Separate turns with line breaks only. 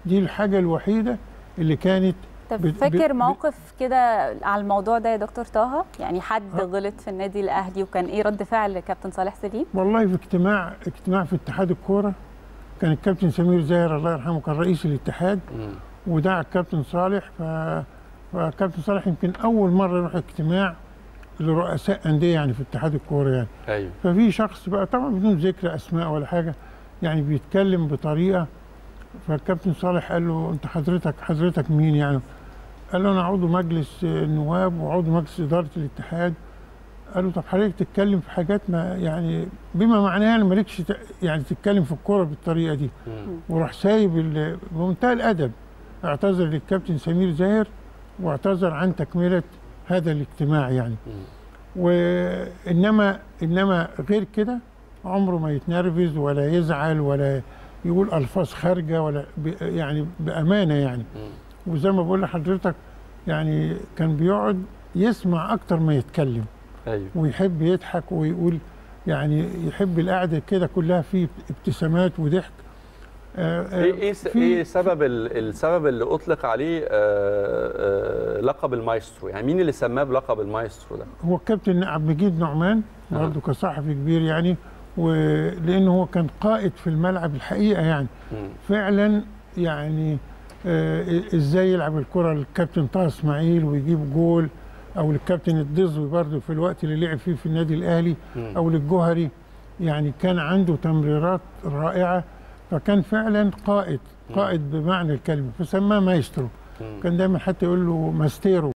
دي الحاجه الوحيده اللي كانت
طب
بت-
فاكر
بت-
موقف كده على الموضوع ده يا دكتور طه يعني حد
ها؟
غلط في النادي الاهلي وكان ايه رد فعل كابتن صالح سليم
والله في اجتماع اجتماع في اتحاد الكوره كان الكابتن سمير زاهر الله يرحمه كان رئيس الاتحاد
مم.
ودعا الكابتن صالح ف... فكابتن صالح يمكن اول مره يروح اجتماع لرؤساء انديه يعني في اتحاد الكوره يعني
ايوه
ففي شخص بقى طبعا بدون ذكر اسماء ولا حاجه يعني بيتكلم بطريقه فالكابتن صالح قال له انت حضرتك حضرتك مين يعني؟ قال له انا عضو مجلس النواب وعضو مجلس اداره الاتحاد قال له طب حضرتك تتكلم في حاجات ما يعني بما معناه يعني مالكش ت- يعني تتكلم في الكوره بالطريقه دي
مم.
وراح سايب ال- بمنتهى الادب اعتذر للكابتن سمير زاهر واعتذر عن تكمله هذا الاجتماع يعني
مم.
وانما انما غير كده عمره ما يتنرفز ولا يزعل ولا يقول الفاظ خارجه ولا ب يعني بامانه يعني
مم.
وزي ما بقول لحضرتك يعني كان بيقعد يسمع اكتر ما يتكلم
ايوه
ويحب يضحك ويقول يعني يحب القعده كده كلها فيه ابتسامات وضحك آه، آه،
ايه ايه س-
في-
ايه سبب ال- السبب اللي اطلق عليه آه، آه، لقب المايسترو يعني مين اللي سماه بلقب المايسترو ده
هو الكابتن عبد المجيد نعمان
أها.
برضه كصحفي كبير يعني ولانه هو كان قائد في الملعب الحقيقه يعني
مم.
فعلا يعني آه ازاي يلعب الكره الكابتن طه اسماعيل ويجيب جول او الكابتن الدزوي برضه في الوقت اللي لعب فيه في النادي الاهلي
مم.
او للجوهري يعني كان عنده تمريرات رائعه فكان فعلا قائد قائد بمعنى الكلمه فسماه مايسترو
مم.
كان دايما حتى يقول له ماستيرو